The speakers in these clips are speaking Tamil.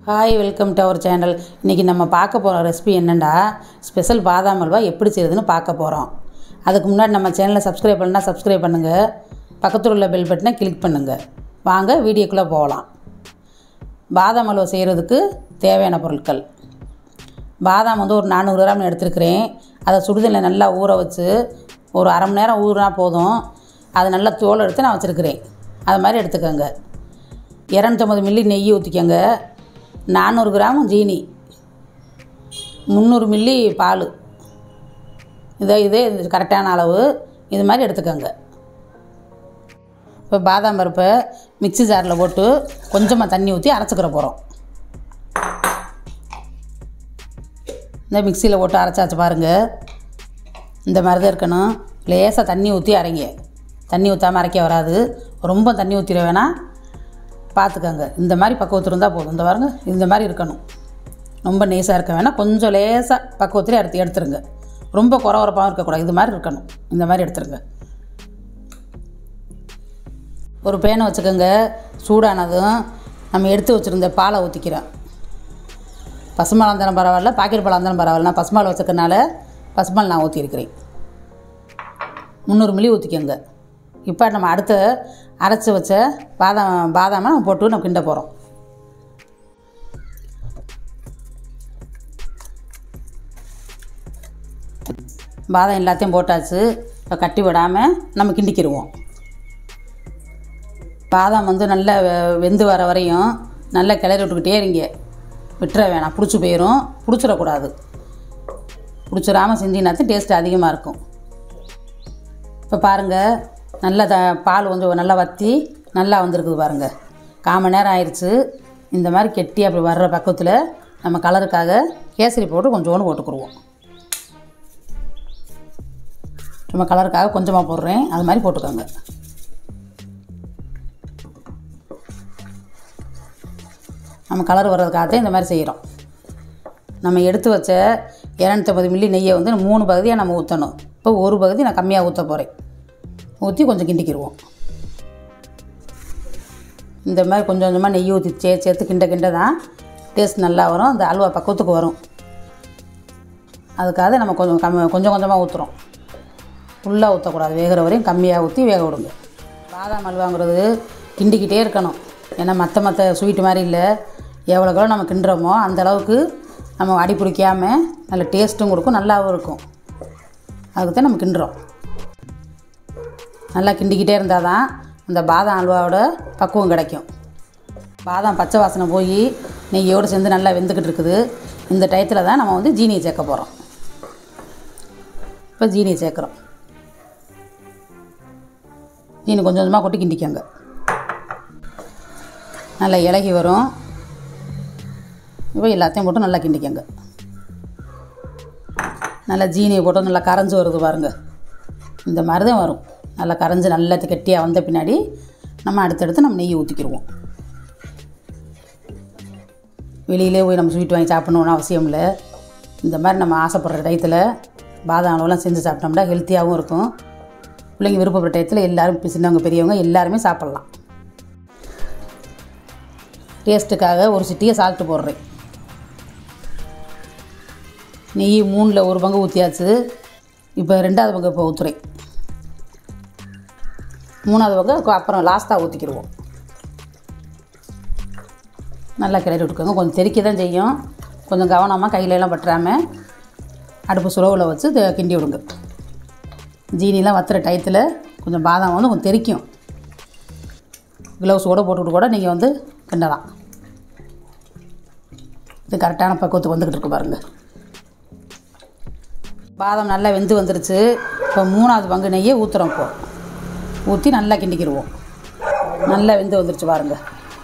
hi welcome to our channel இன்றைக்கி நம்ம பார்க்க போகிற ரெசிபி என்னென்னா ஸ்பெஷல் பாதாம் அல்வா எப்படி செய்கிறதுன்னு பார்க்க போகிறோம் அதுக்கு முன்னாடி நம்ம சேனலை சப்ஸ்கிரைப் பண்ணால் சப்ஸ்கிரைப் பண்ணுங்கள் பக்கத்தில் உள்ள பெல் பட்டனை கிளிக் பண்ணுங்கள் வாங்க வீடியோக்குள்ளே போகலாம் பாதாம் அல்வா செய்கிறதுக்கு தேவையான பொருட்கள் பாதாம் வந்து ஒரு நானூறு கிராம் எடுத்துருக்கிறேன் அதை சுடுதண்ணில் நல்லா ஊற வச்சு ஒரு அரை மணி நேரம் ஊறினா போதும் அதை நல்லா தோல் எடுத்து நான் வச்சுருக்கிறேன் அது மாதிரி எடுத்துக்கோங்க இரநூத்தம்பது மில்லி நெய் ஊற்றிக்கோங்க நானூறு கிராம் ஜீனி முந்நூறு மில்லி பால் இதே இதே இது கரெக்டான அளவு இது மாதிரி எடுத்துக்கோங்க இப்போ பாதாம் பருப்பை மிக்ஸி ஜாரில் போட்டு கொஞ்சமாக தண்ணி ஊற்றி அரைச்சிக்கிற போகிறோம் இந்த மிக்சியில் போட்டு அரைச்சாச்சு பாருங்கள் இந்த மாதிரி தான் இருக்கணும் லேசாக தண்ணி ஊற்றி அரைங்க தண்ணி ஊற்றாமல் அரைக்க வராது ரொம்ப தண்ணி ஊற்றிட வேணாம் பார்த்துக்கோங்க இந்த மாதிரி பக்குவத்தில் இருந்தால் போதும் இந்த பாருங்க இந்த மாதிரி இருக்கணும் ரொம்ப நேசாக இருக்க வேணாம் கொஞ்சம் லேசாக பக்குவத்தில் எடுத்து எடுத்துருங்க ரொம்ப குறவரப்பாகவும் இருக்கக்கூடாது இது மாதிரி இருக்கணும் இந்த மாதிரி எடுத்துருங்க ஒரு பேனை வச்சுக்கோங்க சூடானதும் நம்ம எடுத்து வச்சுருந்த பாலை ஊற்றிக்கிறேன் பசுமால் இருந்தாலும் பரவாயில்ல பாக்கெட் பால் இருந்தாலும் பரவாயில்ல நான் பசுமால் வச்சுக்கனால பசுமால் நான் ஊற்றிருக்கிறேன் முந்நூறு மில்லி ஊற்றிக்கோங்க இப்போ நம்ம அடுத்து அரைச்சி வச்ச பாதாம் பாதாமை நம்ம போட்டு நம்ம கிண்ட போகிறோம் பாதாம் எல்லாத்தையும் போட்டாச்சு இப்போ கட்டி விடாமல் நம்ம கிண்டிக்கிடுவோம் பாதாம் வந்து நல்லா வெ- வெந்து வர வரையும் நல்லா கிளறி விட்டுக்கிட்டே இருங்க விட்டுற வேணாம் பிடிச்சி போயிடும் பிடிச்சிடக்கூடாது பிடிச்சிடாமல் செஞ்சினாச்சும் டேஸ்ட் அதிகமாக இருக்கும் இப்போ பாருங்கள் நல்லா த பால் கொஞ்சம் நல்லா வற்றி நல்லா வந்திருக்குது பாருங்கள் கால் மணி நேரம் ஆயிடுச்சு இந்த மாதிரி கெட்டி அப்படி வர்ற பக்கத்தில் நம்ம கலருக்காக கேசரி போட்டு கொஞ்சோண்டு போட்டுக்குருவோம் சும்மா கலருக்காக கொஞ்சமாக போடுறேன் அது மாதிரி போட்டுக்கோங்க நம்ம கலர் வர்றதுக்காகத்தான் இந்த மாதிரி செய்கிறோம் நம்ம எடுத்து வச்ச இரநூத்தம்பது மில்லி நெய்யை வந்து மூணு பகுதியாக நம்ம ஊற்றணும் இப்போ ஒரு பகுதி நான் கம்மியாக ஊற்ற போகிறேன் ஊற்றி கொஞ்சம் கிண்டிக்கிடுவோம் இந்த மாதிரி கொஞ்சம் கொஞ்சமாக நெய் ஊற்றி சே சேர்த்து கிண்ட கிண்ட தான் டேஸ்ட் நல்லா வரும் அந்த அல்வா பக்குவத்துக்கு வரும் அதுக்காக நம்ம கொஞ்சம் கம்மி கொஞ்சம் கொஞ்சமாக ஊற்றுறோம் ஃபுல்லாக ஊற்றக்கூடாது வேகிற வரையும் கம்மியாக ஊற்றி வேக விடுங்க பாதாம் அல்வாங்கிறது கிண்டிக்கிட்டே இருக்கணும் ஏன்னா மற்ற மற்ற ஸ்வீட் மாதிரி இல்லை எவ்வளோக்கெவ்வளோ நம்ம கிண்டுறோமோ அந்த அளவுக்கு நம்ம அடி பிடிக்காமல் நல்ல டேஸ்ட்டும் கொடுக்கும் நல்லாவும் இருக்கும் அதுக்கு தான் நம்ம கிண்டுறோம் நல்லா கிண்டிக்கிட்டே இருந்தால் தான் அந்த பாதாம் அல்வாவோட பக்குவம் கிடைக்கும் பாதாம் பச்சை வாசனை போய் நெய்யோடு சேர்ந்து நல்லா வெந்துக்கிட்டு இருக்குது இந்த டயத்தில் தான் நம்ம வந்து ஜீனியை சேர்க்க போகிறோம் இப்போ ஜீனியை சேர்க்குறோம் ஜீனி கொஞ்சம் கொஞ்சமாக கொட்டி கிண்டிக்கோங்க நல்லா இலகி வரும் இப்போ எல்லாத்தையும் போட்டு நல்லா கிண்டிக்கோங்க நல்லா ஜீனியை போட்டு நல்லா கரைஞ்சி வருது பாருங்கள் இந்த மாதிரி தான் வரும் நல்லா கரைஞ்சி நல்லா கெட்டியாக வந்த பின்னாடி நம்ம அடுத்தடுத்து நம்ம நெய் ஊற்றிக்கிடுவோம் வெளியிலே போய் நம்ம ஸ்வீட் வாங்கி சாப்பிடணுன்னு அவசியம் இல்லை இந்த மாதிரி நம்ம ஆசைப்படுற டயத்தில் பாதாம் அளவுலாம் செஞ்சு சாப்பிட்டோம்னா ஹெல்த்தியாகவும் இருக்கும் பிள்ளைங்க விருப்பப்பட்ட டயத்தில் எல்லாரும் இப்ப சின்னவங்க பெரியவங்க எல்லாருமே சாப்பிட்லாம் டேஸ்ட்டுக்காக ஒரு சிட்டியை சால்ட்டு போடுறேன் நெய் மூணில் ஒரு பங்கு ஊற்றியாச்சு இப்போ ரெண்டாவது பங்கு இப்போ ஊற்றுறேன் மூணாவது பங்கு அப்புறம் லாஸ்ட்டாக ஊற்றிக்கிடுவோம் நல்லா கிளறி விட்டுக்கோங்க கொஞ்சம் தெறிக்க தான் செய்யும் கொஞ்சம் கவனமாக கையிலலாம் பற்றாமல் அடுப்பு சுலவில் வச்சு இதை கிண்டி விடுங்க ஜீனிலாம் வத்துற டயத்தில் கொஞ்சம் பாதாம் வந்து கொஞ்சம் தெறிக்கும் க்ளவுஸ் கூட போட்டுக்கிட்டு கூட நீங்கள் வந்து கிண்டலாம் இது கரெக்டான பக்குவத்துக்கு வந்துக்கிட்டு இருக்கு பாருங்கள் பாதாம் நல்லா வெந்து வந்துருச்சு இப்போ மூணாவது பங்கு நெய்யை ஊற்றுறோம் இப்போ ஊற்றி நல்லா கிண்டிக்கிடுவோம் நல்லா வெந்து வந்துருச்சு பாருங்கள்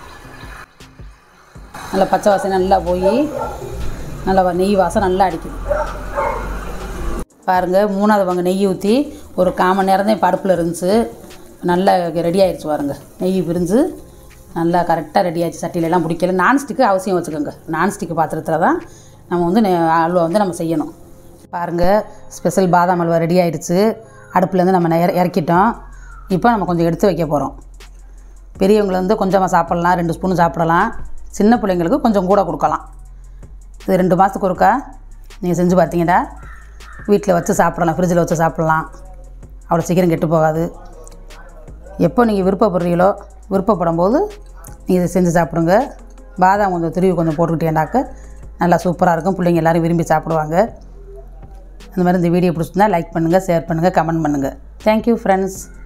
நல்லா பச்சை வாசனை நல்லா போய் நல்லா வ- நெய் வாசம் நல்லா அடிக்குது பாருங்கள் மூணாவது பங்கு நெய் ஊற்றி ஒரு கால் மணி நேரம் தான் இப்போ அடுப்பில் இருந்துச்சு நல்லா ரெடி ஆயிடுச்சு பாருங்கள் நெய் பிரிஞ்சு நல்லா கரெக்டாக ரெடி ஆயிடுச்சு சட்டியிலலாம் பிடிக்கல நான்ஸ்டிக்கு அவசியம் வச்சுக்கோங்க நான்ஸ்டிக்கு பாத்திரத்தில் தான் நம்ம வந்து நெ- அல்வா வந்து நம்ம செய்யணும் பாருங்கள் ஸ்பெஷல் பாதாம் அல்வா ரெடி ஆயிடுச்சு அடுப்புலேருந்து நம்ம இற- இறக்கிட்டோம் இப்போ நம்ம கொஞ்சம் எடுத்து வைக்க போகிறோம் பெரியவங்களை வந்து கொஞ்சமாக சாப்பிட்லாம் ரெண்டு ஸ்பூன் சாப்பிடலாம் சின்ன பிள்ளைங்களுக்கு கொஞ்சம் கூட கொடுக்கலாம் இது ரெண்டு மாதத்துக்கு ஒருக்கா நீங்கள் செஞ்சு பார்த்தீங்கன்னா வீட்டில் வச்சு சாப்பிடலாம் ஃப்ரிட்ஜில் வச்சு சாப்பிட்லாம் அவ்வளோ சீக்கிரம் கெட்டு போகாது எப்போ நீங்கள் விருப்பப்படுறீங்களோ விருப்பப்படும் போது நீங்கள் இதை செஞ்சு சாப்பிடுங்க பாதாம் கொஞ்சம் துருவி கொஞ்சம் போட்டுக்கிட்டீங்கன்னாக்க நல்லா சூப்பராக இருக்கும் பிள்ளைங்க எல்லோரும் விரும்பி சாப்பிடுவாங்க அந்த மாதிரி இந்த வீடியோ பிடிச்சிருந்தா லைக் பண்ணுங்கள் ஷேர் பண்ணுங்கள் கமெண்ட் பண்ணுங்கள் தேங்க்யூ ஃப்ரெண்ட்ஸ்